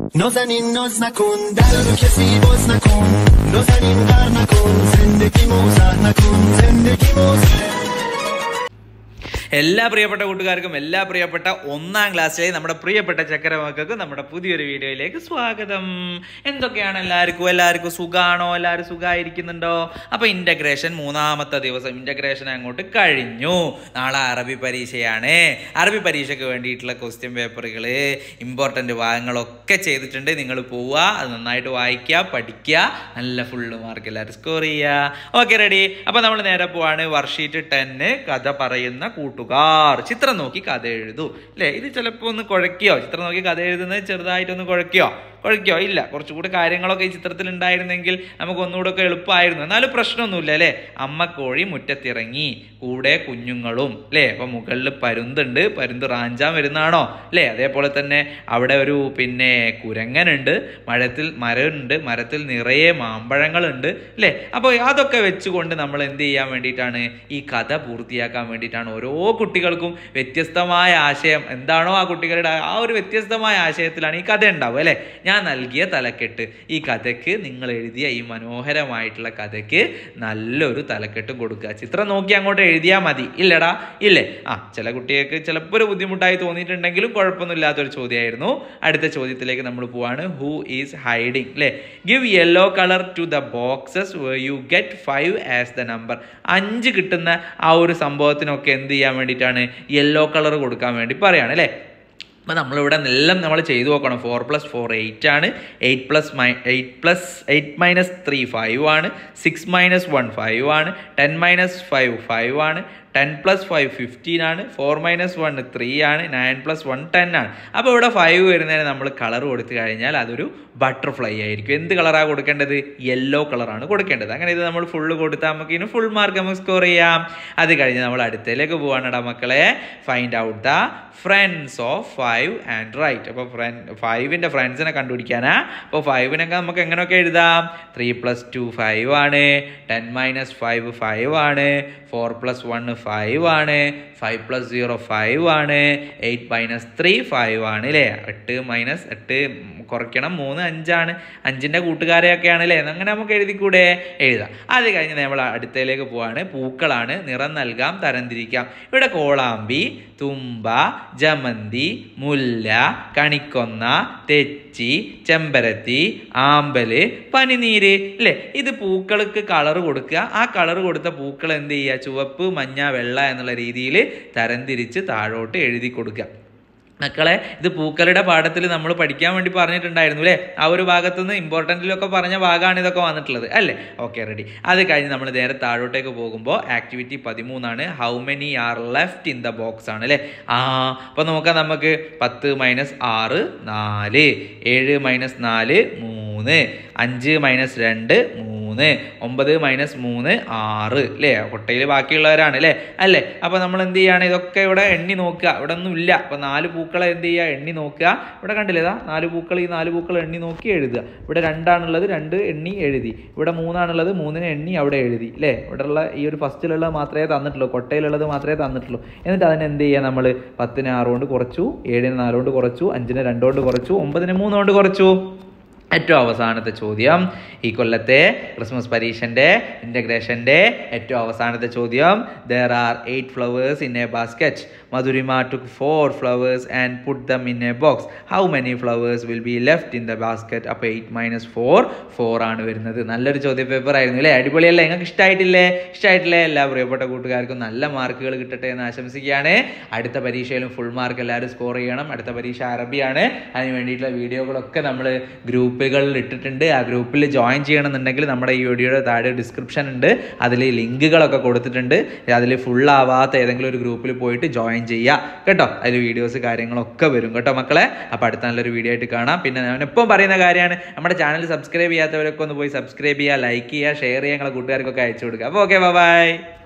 نازنین ناز نکن در رو کسی باز نکن نازنین غر نکن زندگی موزر نکن زندگی موزر എല്ലാ പ്രിയപ്പെട്ട കൂട്ടുകാർക്കും എല്ലാ പ്രിയപ്പെട്ട ഒന്നാം ക്ലാസ്സിലെ നമ്മുടെ പ്രിയപ്പെട്ട ചക്കര മക്കൾക്കും നമ്മുടെ പുതിയൊരു വീഡിയോയിലേക്ക് സ്വാഗതം എന്തൊക്കെയാണ് എല്ലാവർക്കും എല്ലാവർക്കും സുഖാണോ എല്ലാവരും സുഖമായിരിക്കുന്നുണ്ടോ അപ്പൊ ഇന്റഗ്രേഷൻ മൂന്നാമത്തെ ദിവസം ഇന്റഗ്രേഷൻ അങ്ങോട്ട് കഴിഞ്ഞു നാളെ അറബി പരീക്ഷയാണ് അറബി പരീക്ഷയ്ക്ക് വേണ്ടിയിട്ടുള്ള ക്വസ്റ്റ്യൻ പേപ്പറുകൾ ഇമ്പോർട്ടൻ്റ് ഭാഗങ്ങളൊക്കെ ചെയ്തിട്ടുണ്ട് നിങ്ങൾ പോവുക അത് നന്നായിട്ട് വായിക്കുക പഠിക്കുക നല്ല ഫുള്ള് മാർക്ക് എല്ലാവരും സ്കോർ ചെയ്യുക ഓക്കെ റെഡി അപ്പൊ നമ്മൾ നേരെ പോവാണ് വർഷീറ്റ് ടെന്ന് കഥ പറയുന്ന കൂട്ടുകാർ ചിത്രം നോക്കി കഥ എഴുതൂ അല്ലേ ഇത് ചിലപ്പോൾ ഒന്ന് കുഴയ്ക്കോ ചിത്രം നോക്കി കഥ എഴുതുന്നത് ചെറുതായിട്ടൊന്ന് കുഴയ്ക്കോ കുഴയ്ക്കോ ഇല്ല കുറച്ചുകൂടി കാര്യങ്ങളൊക്കെ ഈ ചിത്രത്തിൽ ഉണ്ടായിരുന്നെങ്കിൽ നമുക്ക് ഒന്നുകൂടെ ഒക്കെ എളുപ്പമായിരുന്നു എന്നാലും പ്രശ്നമൊന്നുമില്ല അല്ലേ അമ്മ കോഴി മുറ്റത്തിറങ്ങി കൂടെ കുഞ്ഞുങ്ങളും അല്ലേ അപ്പൊ മുകളിൽ പരുന്തുണ്ട് പരുന്ത് റാഞ്ചാൻ വരുന്നതാണോ അല്ലേ അതേപോലെ തന്നെ അവിടെ ഒരു പിന്നെ കുരങ്ങനുണ്ട് മരത്തിൽ മരമുണ്ട് മരത്തിൽ നിറയെ മാമ്പഴങ്ങളുണ്ട് അല്ലേ അപ്പോൾ അതൊക്കെ വെച്ചുകൊണ്ട് നമ്മൾ എന്ത് ചെയ്യാൻ വേണ്ടിയിട്ടാണ് ഈ കഥ പൂർത്തിയാക്കാൻ വേണ്ടിയിട്ടാണ് ഓരോ കുട്ടികൾക്കും വ്യത്യസ്തമായ ആശയം എന്താണോ ആ കുട്ടികളുടെ ആ ഒരു വ്യത്യസ്തമായ ആശയത്തിലാണ് ഈ കഥ ഉണ്ടാവുക അല്ലേ ഞാൻ നൽകിയ തലക്കെട്ട് ഈ കഥയ്ക്ക് നിങ്ങൾ എഴുതിയ ഈ മനോഹരമായിട്ടുള്ള കഥയ്ക്ക് നല്ലൊരു തലക്കെട്ടും കൊടുക്കുക ചിത്രം നോക്കി അങ്ങോട്ട് എഴുതിയാൽ മതി ഇല്ലടാ ഇല്ലേ ആ ചില കുട്ടികൾക്ക് ചിലപ്പോൾ ഒരു ബുദ്ധിമുട്ടായി തോന്നിയിട്ടുണ്ടെങ്കിലും കുഴപ്പമൊന്നുമില്ലാത്തൊരു ചോദ്യമായിരുന്നു അടുത്ത ചോദ്യത്തിലേക്ക് നമ്മൾ പോവാണ് ഹൂ ഈസ് ഹൈഡിങ് അല്ലേ give yellow colour to the boxes you get five as the number അഞ്ച് കിട്ടുന്ന ആ ഒരു സംഭവത്തിനൊക്കെ എന്ത് ചെയ്യാൻ വേണ്ടിയിട്ടാണ് യെല്ലോ കളർ കൊടുക്കാൻ വേണ്ടി പറയാണ് അല്ലേ അപ്പോൾ നമ്മളിവിടെ എല്ലാം നമ്മൾ ചെയ്തു നോക്കണം ഫോർ പ്ലസ് ഫോർ എയ്റ്റ് ആണ് eight plus my eight plus eight minus three five ആണ് സിക്സ് മൈനസ് വൺ ഫൈവ് ആണ് ടെൻ മൈനസ് ഫൈവ് ഫൈവ് ആണ് ടെൻ പ്ലസ് ഫൈവ് ഫിഫ്റ്റീൻ ആണ് ഫോർ മൈനസ് വൺ ത്രീ ആണ് നയൻ പ്ലസ് വൺ ടെൻ ആണ് അപ്പോൾ ഇവിടെ five വരുന്നതിന് നമ്മൾ കളർ കൊടുത്തു കഴിഞ്ഞാൽ അതൊരു ബട്ടർഫ്ലൈ ആയിരിക്കും എന്ത് കളറാണ് കൊടുക്കേണ്ടത് യെല്ലോ കളറാണ് കൊടുക്കേണ്ടത് അങ്ങനെ ഇത് നമ്മൾ ഫുള്ള് കൊടുത്താൽ നമുക്ക് ഇതിന് ഫുൾ മാർക്ക് നമുക്ക് സ്കോർ ചെയ്യാം അത് കഴിഞ്ഞ് നമ്മൾ അടുത്തതിലേക്ക് പോവാണടാ മക്കളെ find out the friends of five and right അപ്പോൾ ഫ്രണ്ട് ഫൈവിൻ്റെ ഫ്രണ്ട്സിനെ കണ്ടുപിടിക്കാനാ അപ്പോൾ ഫൈവിനൊക്കെ നമുക്ക് എങ്ങനെയൊക്കെ എഴുതാം ത്രീ പ്ലസ് ടു ഫൈവ് ആണ് ടെൻ മൈനസ് ഫൈവ് ഫൈവ് ആണ് ഫോർ പ്ലസ് വൺ ഫൈവ് ആണ് ഫൈവ് പ്ലസ് സീറോ ഫൈവ് ആണ് എയ്റ്റ് മൈനസ് ത്രീ ഫൈവ് ആണ് അല്ലേ എട്ട് മൈനസ് എട്ട് കുറയ്ക്കണം മൂന്ന് അഞ്ചാണ് അഞ്ചിൻ്റെ കൂട്ടുകാരെയൊക്കെയാണ് അല്ലേ അങ്ങനെ നമുക്ക് എഴുതിക്കൂടെ എഴുതാം അത് കഴിഞ്ഞ് നമ്മൾ അടുത്തതിലേക്ക് പോവാണ് പൂക്കളാണ് നിറം നൽകാം തരംതിരിക്കാം ഇവിടെ കോളാമ്പി തുമ്പ ജമന്തി മുല്ല കണിക്കൊന്ന തെച്ചി ചെമ്പരത്തി ആമ്പല് പനിനീര് അല്ലേ ഇത് പൂക്കൾക്ക് കളർ കൊടുക്കുക ആ കളർ കൊടുത്ത പൂക്കൾ എന്ത് ചെയ്യുക ചുവപ്പ് മഞ്ഞ വെള്ള എന്നുള്ള രീതിയിൽ തരംതിരിച്ച് താഴോട്ട് എഴുതി കൊടുക്കുക മക്കളെ ഇത് പൂക്കളുടെ പാഠത്തിൽ നമ്മൾ പഠിക്കാൻ വേണ്ടി പറഞ്ഞിട്ടുണ്ടായിരുന്നു അല്ലേ ആ ഒരു ഭാഗത്തു നിന്ന് ഇമ്പോർട്ടൻറ്റിലൊക്കെ പറഞ്ഞ ഭാഗമാണ് ഇതൊക്കെ വന്നിട്ടുള്ളത് അല്ലേ ഓക്കെ റെഡി അത് കഴിഞ്ഞ് നമ്മൾ നേരെ താഴോട്ടേക്ക് പോകുമ്പോൾ ആക്ടിവിറ്റി പതിമൂന്നാണ് how many are left in the box ആണ് അല്ലേ ആ അപ്പോൾ നോക്കാം നമുക്ക് പത്ത് മൈനസ് ആറ് നാല് ഏഴ് മൈനസ് നാല് മൂന്ന് അഞ്ച് മൈനസ് രണ്ട് മൂന്ന് ഒമ്പത് മൈനസ് മൂന്ന് ആറ് അല്ലേ കൊട്ടയിൽ ബാക്കിയുള്ളവരാണ് അല്ലേ അല്ലേ അപ്പോൾ നമ്മൾ എന്ത് ചെയ്യാണ് ഇതൊക്കെ ഇവിടെ എണ്ണി നോക്കുക ഇവിടെ ഒന്നും ഇല്ല അപ്പോൾ നാല് പൂക്കളെ എന്ത് ചെയ്യുക എണ്ണി നോക്കുക ഇവിടെ കണ്ടില്ലേ ഇതാ നാല് പൂക്കൾ ഈ നാല് പൂക്കൾ എണ്ണി നോക്കി എഴുതുക ഇവിടെ രണ്ടാണുള്ളത് രണ്ട് എണ്ണി എഴുതി ഇവിടെ മൂന്നാണുള്ളത് മൂന്നിന് എണ്ണി അവിടെ എഴുതി അല്ലേ ഇവിടെയുള്ള ഈ ഒരു ഫസ്റ്റിലുള്ളത് മാത്രമേ തന്നിട്ടുള്ളൂ കൊട്ടയിലുള്ളത് മാത്രമേ തന്നിട്ടുള്ളൂ എന്നിട്ട് അതിന് എന്ത് ചെയ്യുക നമ്മൾ പത്തിന് ആറ് കൊണ്ട് കുറച്ചു ഏഴിന് നാല് കൊണ്ട് കുറച്ചു അഞ്ചിന് രണ്ട് കൊണ്ട് കുറച്ചു ഒമ്പതിന് മൂന്ന് കൊണ്ട് കുറച്ചു ഏറ്റവും അവസാനത്തെ ചോദ്യം ഈ കൊല്ലത്തെ ക്രിസ്മസ് പരീക്ഷൻ്റെ ഇൻ്റഗ്രേഷൻ്റെ ഏറ്റവും അവസാനത്തെ ചോദ്യം there are eight flowers in a basket Madhurima took four flowers and put them in a box how many flowers will be left in the basket അപ്പോൾ എയ്റ്റ് മൈനസ് ഫോർ ഫോർ ആണ് വരുന്നത് നല്ലൊരു ചോദ്യ പേപ്പർ ആയിരുന്നു അല്ലേ അടിപൊളിയല്ലേ നിങ്ങൾക്ക് ഇഷ്ടമായിട്ടില്ലേ ഇഷ്ടമായിട്ടില്ലേ എല്ലാ പ്രിയപ്പെട്ട കൂട്ടുകാർക്കും നല്ല മാർക്കുകൾ കിട്ടട്ടെ എന്ന് ആശംസിക്കുകയാണ് അടുത്ത പരീക്ഷയിലും ഫുൾ മാർക്ക് എല്ലാവരും സ്കോർ ചെയ്യണം അടുത്ത പരീക്ഷ അറബിയാണ് അതിന് വേണ്ടിയിട്ടുള്ള വീഡിയോകളൊക്കെ നമ്മൾ ഗ്രൂപ്പുകളിൽ ഇട്ടിട്ടുണ്ട് ആ ഗ്രൂപ്പിൽ ജോയിൻ ചെയ്യണമെന്നുണ്ടെങ്കിൽ നമ്മുടെ ഈ വീഡിയോയുടെ താഴെ ഡിസ്ക്രിപ്ഷൻ ഉണ്ട് അതിൽ ലിങ്കുകളൊക്കെ കൊടുത്തിട്ടുണ്ട് അതിൽ ഫുൾ ആവാത്ത ഏതെങ്കിലും ഒരു ഗ്രൂപ്പിൽ പോയിട്ട് ജോയിൻ ചെയ്യുക കേട്ടോ അതിൽ വീഡിയോസ് കാര്യങ്ങളൊക്കെ വരും കേട്ടോ മക്കളെ അപ്പോൾ അടുത്ത നല്ലൊരു വീഡിയോ ആയിട്ട് കാണാം പിന്നെ ഞാൻ എപ്പം പറയുന്ന കാര്യമാണ് നമ്മുടെ ചാനൽ സബ്സ്ക്രൈബ് ചെയ്യാത്തവരൊക്കെ ഒന്ന് പോയി സബ്സ്ക്രൈബ് ചെയ്യുക ലൈക്ക് ചെയ്യുക ഷെയർ ചെയ്യുക നിങ്ങളെ കൂട്ടുകാർക്കൊക്കെ അയച്ചു കൊടുക്കുക അപ്പോൾ ഓക്കെ ബൈ